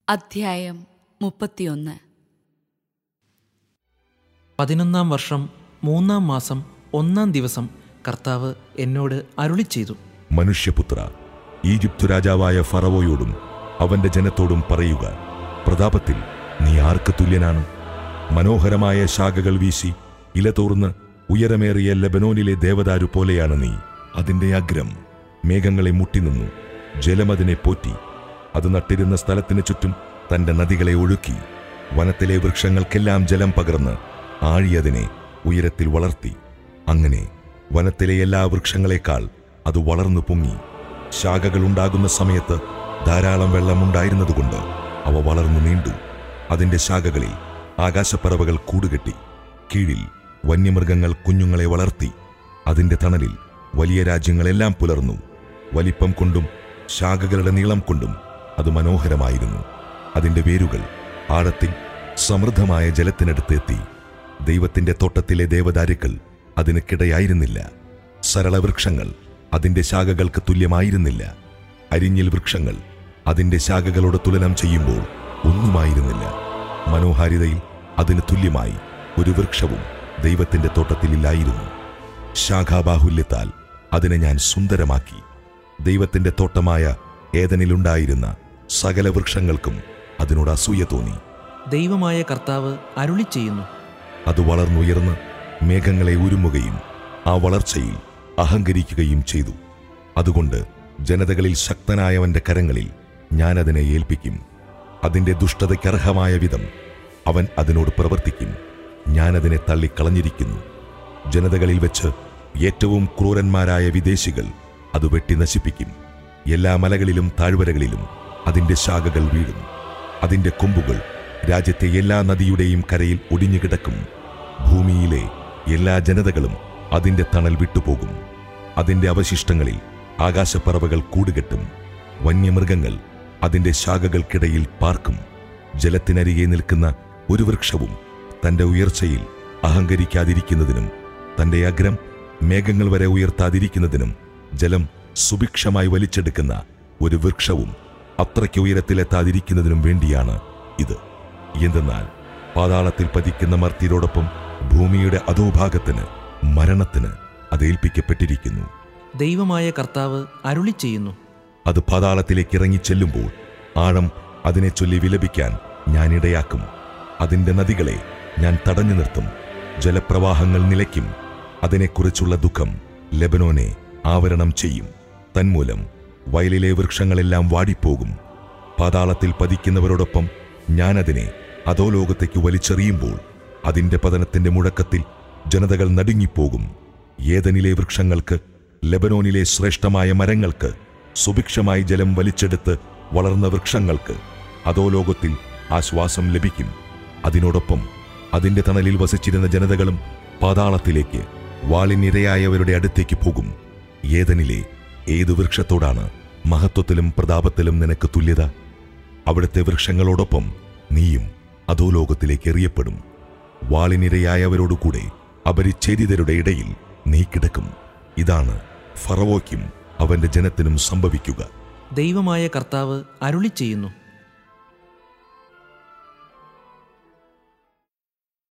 അധ്യായം മുപ്പത്തിയൊന്ന് പതിനൊന്നാം വർഷം മൂന്നാം മാസം ഒന്നാം ദിവസം കർത്താവ് എന്നോട് അരുളി ചെയ്തു മനുഷ്യപുത്ര ഈജിപ്തു രാജാവായ ഫറവോയോടും അവന്റെ ജനത്തോടും പറയുക പ്രതാപത്തിൽ നീ ആർക്ക് തുല്യനാണ് മനോഹരമായ ശാഖകൾ വീശി ഇലതോർന്ന് ഉയരമേറിയ ലബനോനിലെ ദേവദാരു പോലെയാണ് നീ അതിന്റെ അഗ്രം മേഘങ്ങളെ മുട്ടിനിന്നു ജലമതിനെ പോറ്റി അത് നട്ടിരുന്ന സ്ഥലത്തിന് ചുറ്റും തന്റെ നദികളെ ഒഴുക്കി വനത്തിലെ വൃക്ഷങ്ങൾക്കെല്ലാം ജലം പകർന്ന് ആഴിയതിനെ ഉയരത്തിൽ വളർത്തി അങ്ങനെ വനത്തിലെ എല്ലാ വൃക്ഷങ്ങളെക്കാൾ അത് വളർന്നു പൊങ്ങി ശാഖകൾ ഉണ്ടാകുന്ന സമയത്ത് ധാരാളം വെള്ളമുണ്ടായിരുന്നതുകൊണ്ട് അവ വളർന്നു നീണ്ടു അതിന്റെ ശാഖകളിൽ ആകാശപ്പറവകൾ കൂടുകെട്ടി കീഴിൽ വന്യമൃഗങ്ങൾ കുഞ്ഞുങ്ങളെ വളർത്തി അതിന്റെ തണലിൽ വലിയ രാജ്യങ്ങളെല്ലാം പുലർന്നു വലിപ്പം കൊണ്ടും ശാഖകളുടെ നീളം കൊണ്ടും അത് മനോഹരമായിരുന്നു അതിന്റെ വേരുകൾ ആഴത്തിൽ സമൃദ്ധമായ ജലത്തിനടുത്ത് എത്തി ദൈവത്തിന്റെ തോട്ടത്തിലെ ദേവദാരുക്കൾ അതിന് കിടയായിരുന്നില്ല സരളവൃക്ഷങ്ങൾ അതിന്റെ ശാഖകൾക്ക് തുല്യമായിരുന്നില്ല അരിഞ്ഞിൽ വൃക്ഷങ്ങൾ അതിന്റെ ശാഖകളോട് തുലനം ചെയ്യുമ്പോൾ ഒന്നുമായിരുന്നില്ല മനോഹാരിതയിൽ അതിന് തുല്യമായി ഒരു വൃക്ഷവും ദൈവത്തിന്റെ തോട്ടത്തിലില്ലായിരുന്നു ശാഖാബാഹുല്യത്താൽ അതിനെ ഞാൻ സുന്ദരമാക്കി ദൈവത്തിന്റെ തോട്ടമായ ഏതനിലുണ്ടായിരുന്ന സകല വൃക്ഷങ്ങൾക്കും അതിനോട് അസൂയ തോന്നി ദൈവമായ കർത്താവ് അരുളി ചെയ്യുന്നു അത് വളർന്നുയർന്ന് മേഘങ്ങളെ ഉരുമുകയും ആ വളർച്ചയിൽ അഹങ്കരിക്കുകയും ചെയ്തു അതുകൊണ്ട് ജനതകളിൽ ശക്തനായവന്റെ കരങ്ങളിൽ ഞാൻ അതിനെ ഏൽപ്പിക്കും അതിന്റെ ദുഷ്ടതയ്ക്കർഹമായ വിധം അവൻ അതിനോട് പ്രവർത്തിക്കും ഞാൻ അതിനെ തള്ളിക്കളഞ്ഞിരിക്കുന്നു ജനതകളിൽ വെച്ച് ഏറ്റവും ക്രൂരന്മാരായ വിദേശികൾ അത് വെട്ടി നശിപ്പിക്കും എല്ലാ മലകളിലും താഴ്വരകളിലും അതിന്റെ ശാഖകൾ വീഴും അതിന്റെ കൊമ്പുകൾ രാജ്യത്തെ എല്ലാ നദിയുടെയും കരയിൽ ഒടിഞ്ഞുകിടക്കും ഭൂമിയിലെ എല്ലാ ജനതകളും അതിന്റെ തണൽ വിട്ടുപോകും അതിന്റെ അവശിഷ്ടങ്ങളിൽ ആകാശപ്പറവകൾ കൂടുകെട്ടും വന്യമൃഗങ്ങൾ അതിന്റെ ശാഖകൾക്കിടയിൽ പാർക്കും ജലത്തിനരികെ നിൽക്കുന്ന ഒരു വൃക്ഷവും തന്റെ ഉയർച്ചയിൽ അഹങ്കരിക്കാതിരിക്കുന്നതിനും തന്റെ അഗ്രം മേഘങ്ങൾ വരെ ഉയർത്താതിരിക്കുന്നതിനും ജലം സുഭിക്ഷമായി വലിച്ചെടുക്കുന്ന ഒരു വൃക്ഷവും അത്രയ്ക്ക് ഉയരത്തിലെത്താതിരിക്കുന്നതിനും വേണ്ടിയാണ് ഇത് എന്തെന്നാൽ പാതാളത്തിൽ പതിക്കുന്ന മർത്യരോടൊപ്പം ഭൂമിയുടെ അധോഭാഗത്തിന് മരണത്തിന് അത് ഏൽപ്പിക്കപ്പെട്ടിരിക്കുന്നു ദൈവമായ കർത്താവ് അരുളി ചെയ്യുന്നു അത് പാതാളത്തിലേക്ക് ഇറങ്ങിച്ചെല്ലുമ്പോൾ ആഴം അതിനെ ചൊല്ലി വിലപിക്കാൻ ഞാൻ ഇടയാക്കും അതിന്റെ നദികളെ ഞാൻ തടഞ്ഞു നിർത്തും ജലപ്രവാഹങ്ങൾ നിലയ്ക്കും അതിനെക്കുറിച്ചുള്ള ദുഃഖം ലെബനോനെ ആവരണം ചെയ്യും തന്മൂലം വയലിലെ വൃക്ഷങ്ങളെല്ലാം വാടിപ്പോകും പാതാളത്തിൽ പതിക്കുന്നവരോടൊപ്പം ഞാൻ അതിനെ അധോലോകത്തേക്ക് വലിച്ചെറിയുമ്പോൾ അതിന്റെ പതനത്തിന്റെ മുഴക്കത്തിൽ ജനതകൾ നടുങ്ങിപ്പോകും ഏതനിലെ വൃക്ഷങ്ങൾക്ക് ലെബനോനിലെ ശ്രേഷ്ഠമായ മരങ്ങൾക്ക് സുഭിക്ഷമായി ജലം വലിച്ചെടുത്ത് വളർന്ന വൃക്ഷങ്ങൾക്ക് അധോലോകത്തിൽ ആശ്വാസം ലഭിക്കും അതിനോടൊപ്പം അതിന്റെ തണലിൽ വസിച്ചിരുന്ന ജനതകളും പാതാളത്തിലേക്ക് വാളിനിരയായവരുടെ അടുത്തേക്ക് പോകും ഏതനിലെ ഏതു വൃക്ഷത്തോടാണ് മഹത്വത്തിലും പ്രതാപത്തിലും നിനക്ക് തുല്യത അവിടുത്തെ വൃക്ഷങ്ങളോടൊപ്പം നീയും അധോലോകത്തിലേക്ക് എറിയപ്പെടും വാളിനിരയായവരോടുകൂടെ അപരിച്ഛേദിതരുടെ ഇടയിൽ നീ കിടക്കും ഇതാണ് ഫറവോയ്ക്കും അവന്റെ ജനത്തിനും സംഭവിക്കുക ദൈവമായ കർത്താവ് അരുളി ചെയ്യുന്നു